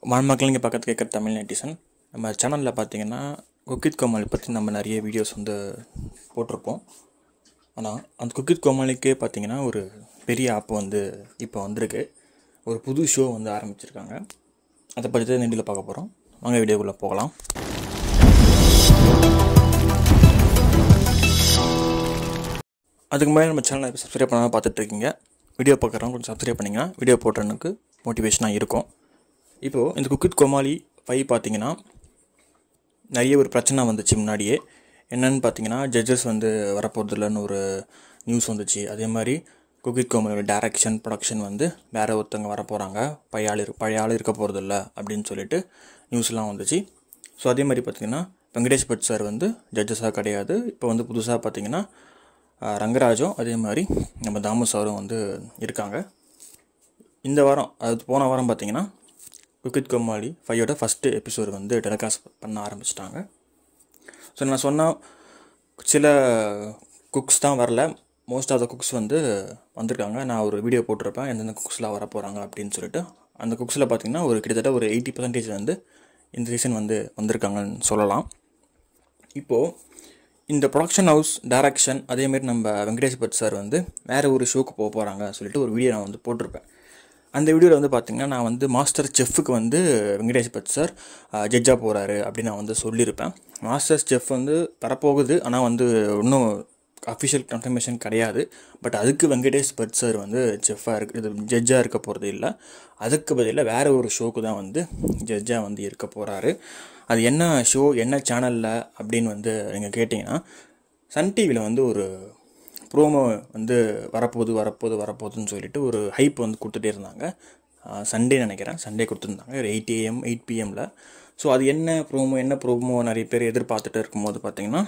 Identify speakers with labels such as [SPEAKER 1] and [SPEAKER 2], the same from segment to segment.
[SPEAKER 1] மணமக்கள் இங்கே பக்கத்து கேட்குற தமிழ் நெட்டிசன் நம்ம சேனலில் பார்த்தீங்கன்னா குக்கித் கோமாளி பற்றி நம்ம நிறைய வீடியோஸ் வந்து போட்டிருப்போம் ஆனால் அந்த குக்கித் கோமாளிக்கே பார்த்தீங்கன்னா ஒரு பெரிய ஆப் வந்து இப்போ வந்திருக்கு ஒரு புது ஷோ வந்து ஆரம்பிச்சிருக்காங்க அதை பற்றி தான் நெண்டியில் பார்க்க போகிறோம் வாங்க வீடியோக்குள்ளே போகலாம் அதுக்கு முன்னாடி நம்ம சேனலை சப்ஸ்கிரைப் பண்ணாமல் பார்த்துட்ருக்கீங்க வீடியோ பார்க்குறவங்க கொஞ்சம் சப்ஸ்கிரைப் பண்ணிங்கன்னா வீடியோ போடுறதுக்கு மோட்டிவேஷனாக இருக்கும் இப்போது இந்த குக்கித் கோமாளி ஃபைவ் பார்த்தீங்கன்னா நிறைய ஒரு பிரச்சனை வந்துச்சு முன்னாடியே என்னன்னு பார்த்தீங்கன்னா ஜட்ஜஸ் வந்து வரப்போகிறதில்லன்னு ஒரு நியூஸ் வந்துச்சு அதே மாதிரி குக்கித் கோமாளியோட டேரக்ஷன் ப்ரொடக்ஷன் வந்து வேற ஒருத்தவங்க வரப்போகிறாங்க பழைய ஆள் இரு பழைய ஆள் இருக்க போகிறதில்ல அப்படின்னு சொல்லிட்டு நியூஸ்லாம் வந்துச்சு ஸோ அதே மாதிரி பார்த்தீங்கன்னா வெங்கடேஷ் பட் சார் வந்து ஜட்ஜஸாக கிடையாது இப்போ வந்து புதுசாக பார்த்தீங்கன்னா அஹ், ரங்கராஜும் அதே மாதிரி நம்ம தாமு சாரும் வந்து இருக்காங்க இந்த வாரம் அது போன வாரம் பார்த்தீங்கன்னா குக்கித் கோமாளி ஃபைவோட ஃபஸ்ட்டு எபிசோடு வந்து டெலிகாஸ்ட் பண்ண ஆரம்பிச்சிட்டாங்க ஸோ நான் சொன்ன சில குக்ஸ் தான் வரல மோஸ்ட் ஆஃப் த குக்ஸ் வந்து வந்திருக்காங்க நான் ஒரு வீடியோ போட்டிருப்பேன் எந்தெந்த குக்ஸ்லாம் வர போகிறாங்க அப்படின்னு சொல்லிட்டு அந்த குக்ஸில் பார்த்தீங்கன்னா ஒரு கிட்டத்தட்ட ஒரு எயிட்டி பர்சன்டேஜ் வந்து இந்த சீசன் வந்து வந்திருக்காங்கன்னு சொல்லலாம் இப்போது இந்த ப்ரொடக்ஷன் ஹவுஸ் டைரக்ஷன் அதேமாரி நம்ம வெங்கடேஷ் பட் சார் வந்து வேறு ஒரு ஷோக்கு போக போகிறாங்க சொல்லிட்டு ஒரு வீடியோ நான் வந்து போட்டிருப்பேன் அந்த வீடியோவில் வந்து பார்த்திங்கன்னா நான் வந்து மாஸ்டர் செஃப்க்கு வந்து வெங்கடேஷ் பட் சார் ஜட்ஜாக போகிறாரு அப்படின்னு நான் வந்து சொல்லியிருப்பேன் மாஸ்டர் செஃப் வந்து வரப்போகுது ஆனால் வந்து இன்னும் அஃபிஷியல் கன்ஃபர்மேஷன் கிடையாது பட் அதுக்கு வெங்கடேஷ் பட் சார் வந்து செஃப்பாக இருக்கு இது ஜட்ஜாக இருக்க போகிறது இல்லை அதுக்கு பதிலாக வேறு ஒரு ஷோக்கு தான் வந்து ஜட்ஜாக வந்து இருக்க போகிறாரு அது என்ன ஷோ என்ன சேனலில் அப்படின்னு வந்து நீங்கள் கேட்டிங்கன்னா சன் டிவியில் வந்து ஒரு ப்ரோமோ வந்து வரப்போகுது வரப்போகுது வரப்போகுதுன்னு சொல்லிட்டு ஒரு ஹைப் வந்து கொடுத்துட்டே இருந்தாங்க சண்டே நினைக்கிறேன் சண்டே கொடுத்துருந்தாங்க ஒரு எயிட் ஏஎம் எயிட் பிஎம்மில் ஸோ அது என்ன ப்ரோமோ என்ன ப்ரோமோ நிறைய பேர் எதிர்பார்த்துட்டு இருக்கும்போது பார்த்தீங்கன்னா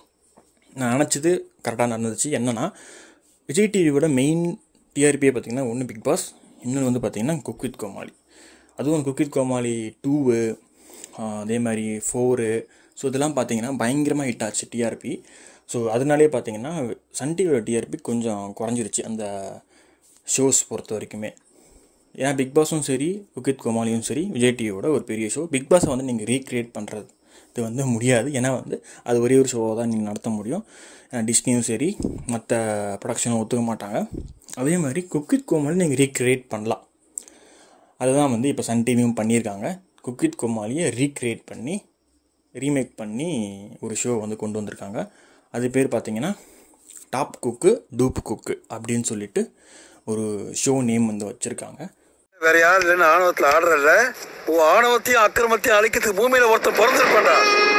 [SPEAKER 1] நான் நினச்சது கரெக்டாக நடந்துச்சு என்னென்னா விஜய் டிவியோட மெயின் டிஆர்பியே பார்த்தீங்கன்னா ஒன்று பிக் பாஸ் இன்னொன்று வந்து பார்த்தீங்கன்னா குக் வித் கோமாளி அதுவும் குக் வித் கோமாளி டூவு அதே மாதிரி ஃபோரு ஸோ இதெல்லாம் பார்த்தீங்கன்னா பயங்கரமாக ஹிட் ஆச்சு டிஆர்பி ஸோ அதனாலே பார்த்தீங்கன்னா சன் டிவியோட டிஆர்பி கொஞ்சம் குறைஞ்சிருச்சு அந்த ஷோஸ் பொறுத்த வரைக்குமே ஏன்னா பிக் பாஸும் சரி குக்கித் கோமாளியும் சரி விஜய் டிவியோட ஒரு பெரிய ஷோ பிக் பாஸை வந்து நீங்கள் ரீக்ரியேட் பண்ணுறது இது வந்து முடியாது ஏன்னா வந்து அது ஒரே ஒரு ஷோவை தான் நீங்கள் நடத்த முடியும் ஏன்னா டிஸ்னியும் சரி மற்ற ப்ரொடக்ஷனும் ஒத்துக்க மாட்டாங்க அதே மாதிரி குக்கித் கோமாளி நீங்கள் ரீக்ரியேட் பண்ணலாம் அதுதான் வந்து இப்போ சன் டிவியும் பண்ணியிருக்காங்க குக்கித் கோமாளியை ரீக்ரியேட் பண்ணி ரீமேக் பண்ணி ஒரு ஷோ வந்து கொண்டு வந்திருக்காங்க அது பேர் பார்த்தீங்கன்னா டாப் குக்கு டூப் குக்கு அப்படின்னு சொல்லிட்டு ஒரு ஷோ நேம் வந்து வச்சுருக்காங்க
[SPEAKER 2] வேற யாரும் இல்லைன்னு ஆணவத்துல ஆடுறல்ல உன் ஆணவத்தையும் அக்கிரமத்தையும் அழிக்கிறதுக்கு பூமியில ஒருத்தன் பிறந்திருப்பான்டா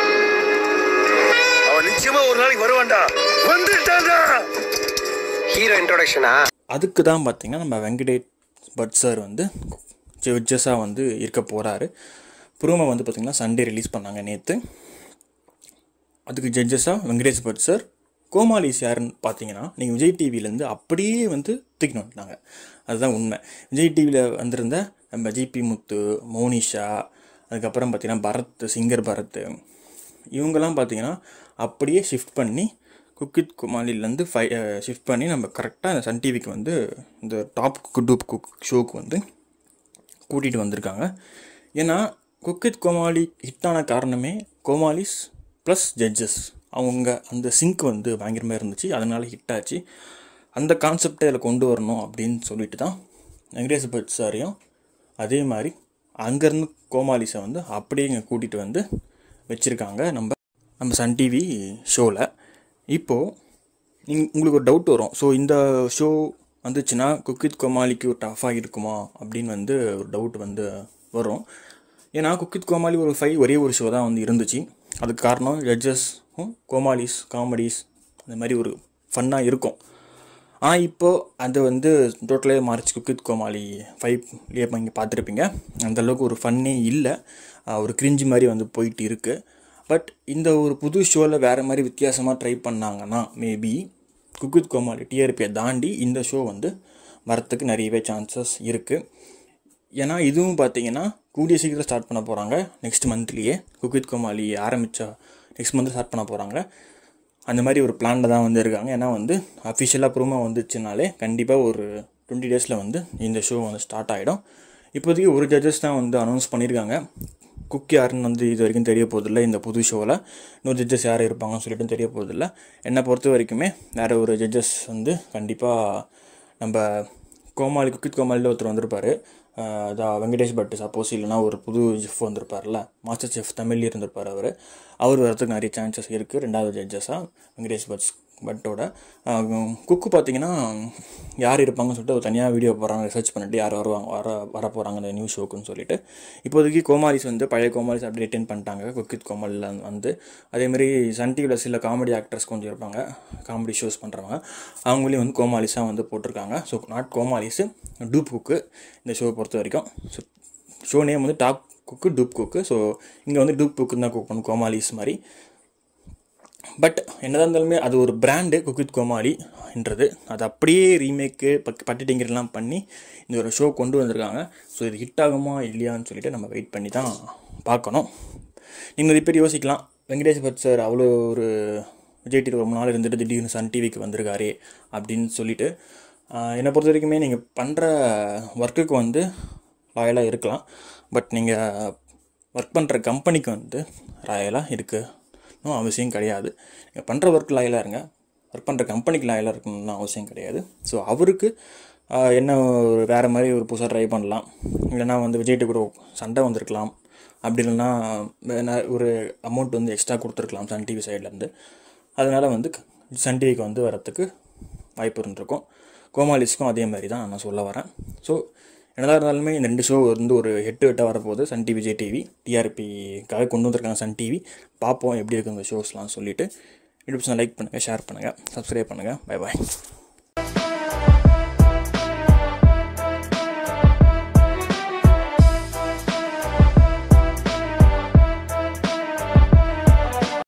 [SPEAKER 2] அவன் நிச்சயமா ஒரு நாளைக்கு வருவான்டா வந்துட்டான்டா
[SPEAKER 3] ஹீரோ இன்ட்ரோடக்ஷனா
[SPEAKER 1] அதுக்கு தான் பார்த்தீங்கன்னா நம்ம வெங்கடேஷ் பட் சார் வந்து ஜட்ஜஸாக வந்து இருக்க போகிறாரு ப்ரூமை வந்து பார்த்திங்கன்னா சண்டே ரிலீஸ் பண்ணாங்க நேற்று அதுக்கு ஜட்ஜஸாக வெங்கடேஷ் பட் சார் கோமாளிஸ் யாருன்னு பார்த்தீங்கன்னா நீங்கள் விஜய் டிவிலேருந்து அப்படியே வந்து தூக்கின்னு வந்துட்டாங்க அதுதான் உண்மை விஜய் டிவியில் வந்திருந்த நம்ம ஜிபி முத்து மோனிஷா அதுக்கப்புறம் பார்த்தீங்கன்னா பரத் சிங்கர் பரத் இவங்கெல்லாம் பார்த்தீங்கன்னா அப்படியே ஷிஃப்ட் பண்ணி குக்கித் குமாலிலேருந்து ஃபை ஷிஃப்ட் பண்ணி நம்ம கரெக்டாக இந்த சன் டிவிக்கு வந்து இந்த டாப் குக் டூப் குக் ஷோக்கு வந்து கூட்டிகிட்டு வந்திருக்காங்க ஏன்னா குக்கித் கோமாளி ஹிட்டான காரணமே கோமாளிஸ் ப்ளஸ் ஜட்ஜஸ் அவங்க அந்த சிங்க் வந்து பயங்கரமாக இருந்துச்சு அதனால ஹிட் ஆச்சு அந்த கான்செப்டை இதில் கொண்டு வரணும் அப்படின்னு சொல்லிட்டு தான் வெங்கடேஷ் பட் சாரையும் அதே மாதிரி அங்கேருந்து கோமாளிஸை வந்து அப்படியே இங்கே கூட்டிகிட்டு வந்து வச்சுருக்காங்க நம்ம நம்ம சன் டிவி ஷோவில் இப்போது நீங்க உங்களுக்கு ஒரு டவுட் வரும் ஸோ இந்த ஷோ வந்துச்சுன்னா குக்கித் கோமாளிக்கு ஒரு டஃபாக இருக்குமா அப்படின்னு வந்து ஒரு டவுட் வந்து வரும் ஏன்னா குக்கித் கோமாளி ஒரு ஃபைவ் ஒரே ஒரு ஷோ தான் வந்து இருந்துச்சு அதுக்கு காரணம் ஜட்ஜஸும் கோமாளிஸ் காமெடிஸ் அந்த மாதிரி ஒரு ஃபன்னாக இருக்கும் ஆனால் இப்போது அது வந்து டோட்டலே மாறிச்சு குக்கித் கோமாளி ஃபைவ்லேயே இங்கே பார்த்துருப்பீங்க அந்தளவுக்கு ஒரு ஃபன்னே இல்லை ஆஹ் ஒரு கிரிஞ்சி மாதிரி வந்து போயிட்டு இருக்குது பட் இந்த ஒரு புது ஷோவில் வேறு மாதிரி வித்தியாசமாக ட்ரை பண்ணாங்கன்னா மேபி குக்கித் கோமாளி டிஆர்பியை தாண்டி இந்த ஷோ வந்து வரத்துக்கு நிறையவே சான்சஸ் இருக்குது ஏன்னா இதுவும் பார்த்தீங்கன்னா கூடிய சீக்கிரம் ஸ்டார்ட் பண்ண போகிறாங்க நெக்ஸ்ட் மந்த்லேயே குக்கித் கோமாளி ஆரம்பித்தா நெக்ஸ்ட் மந்த் ஸ்டார்ட் பண்ண போகிறாங்க அந்த மாதிரி ஒரு பிளானில் தான் வந்து இருக்காங்க ஏன்னா வந்து அஃபிஷியலாக ப்ரூமாக வந்துச்சுனாலே கண்டிப்பாக ஒரு டுவெண்ட்டி டேஸில் வந்து இந்த ஷோ வந்து ஸ்டார்ட் ஆகிடும் இப்போதைக்கு ஒரு ஜட்ஜஸ் தான் வந்து அனௌன்ஸ் பண்ணியிருக்காங்க குக் யாருன்னு வந்து இது வரைக்கும் தெரிய போதில்லை இந்த புது ஷோவில் இன்னொரு ஜட்ஜஸ் யார் இருப்பாங்கன்னு சொல்லிட்டு தெரிய போதில்லை என்னை பொறுத்த வரைக்குமே வேறு ஒரு ஜட்ஜஸ் வந்து கண்டிப்பாக நம்ம கோமாளி குக்கித் கோமாளியில் ஒருத்தர் வந்திருப்பார் அதான் வெங்கடேஷ் பட் சப்போஸ் இல்லைனா ஒரு புது செஃப் வந்திருப்பார்ல மாஸ்டர் செஃப் தமிழ்ல இருந்திருப்பார் அவர் அவர் வரதுக்கு நிறைய சான்சஸ் இருக்குது ரெண்டாவது ஜட்ஜஸாக வெங்கடேஷ் பட் பட்டோட குக்கு பார்த்தீங்கன்னா யார் இருப்பாங்கன்னு சொல்லிட்டு ஒரு தனியாக வீடியோ போடுறாங்க ரிசர்ச் பண்ணிட்டு யார் வருவாங்க வர வர போகிறாங்க அந்த நியூஸ் ஷோக்குன்னு சொல்லிட்டு இப்போதைக்கு கோமாளிஸ் வந்து பழைய கோமாளிஸ் அப்படி ரிட்டைன் பண்ணிட்டாங்க குக்கித் கோமாளியில் வந்து அதேமாரி சன் டிவியில் சில காமெடி ஆக்டர்ஸ் கொஞ்சம் இருப்பாங்க காமெடி ஷோஸ் பண்ணுறவங்க அவங்களையும் வந்து கோமாளிஸாக வந்து போட்டிருக்காங்க ஸோ நாட் கோமாளிஸு டூப் குக்கு இந்த ஷோவை பொறுத்த வரைக்கும் ஸோ ஷோ நேம் வந்து top cook dupe cook so இங்கே வந்து டூப் குக்கு தான் குக் பண்ணும் கோமாளிஸ் மாதிரி பட் என்னதான் இருந்தாலுமே அது ஒரு பிராண்டு குக்கித் கோமாளின்றது அது அப்படியே ரீமேக்கு பக் பட்டிட்டிங்கிறலாம் பண்ணி இந்த ஒரு ஷோ கொண்டு வந்திருக்காங்க ஸோ இது ஹிட் ஆகுமா இல்லையான்னு சொல்லிட்டு நம்ம வெயிட் பண்ணி தான் பார்க்கணும் நீங்கள் நிறைய பேர் யோசிக்கலாம் வெங்கடேஷ் பட் சார் அவ்வளோ ஒரு விஜய் டிவி ரொம்ப நாள் இருந்துட்டு திடீர்னு சன் டிவிக்கு வந்திருக்காரு அப்படின்னு சொல்லிட்டு ஆஹ், என்னை பொறுத்த வரைக்குமே நீங்கள் பண்ணுற ஒர்க்குக்கு வந்து லாயலாக இருக்கலாம் பட் நீங்கள் ஒர்க் பண்ணுற கம்பெனிக்கு வந்து ராயலாக இருக்குன்னு அவசியம் கிடையாது நீங்கள் பண்ணுற ஒர்க் லாயலாக இருங்க ஒர்க் பண்ணுற கம்பெனிக்கு லாயலாக இருக்கணும்னு அவசியம் கிடையாது ஸோ அவருக்கு ஆஹ், என்ன ஒரு வேறு மாதிரி ஒரு புதுசாக ட்ரை பண்ணலாம் இல்லைன்னா வந்து விஜய்ட்டு கூட சண்டை வந்திருக்கலாம் அப்படி இல்லைன்னா வேணா- ஒரு அமௌண்ட் வந்து எக்ஸ்ட்ரா கொடுத்துருக்கலாம் சன் டிவி சைட்லேருந்து அதனால் வந்து சன் டிவிக்கு வந்து வரத்துக்கு வாய்ப்பு இருந்திருக்கும் கோமாளிஸ்க்கும் அதே மாதிரி தான் நான் சொல்ல வரேன் ஸோ என்னதான் இருந்தாலுமே இந்த ரெண்டு ஷோ வந்து ஒரு ஹெட்டு ஹெட்டாக வரப்போகுது சன் டிவி விஜய் டிவி டிஆர்பிக்காக கொண்டு வந்திருக்காங்க சன் டிவி பார்ப்போம் எப்படி இருக்கு இந்த ஷோஸ்லாம் சொல்லிவிட்டு யூடியூப்ஸ் லைக் பண்ணுங்கள் ஷேர் பண்ணுங்கள் சப்ஸ்கிரைப் பண்ணுங்கள் பை பாய்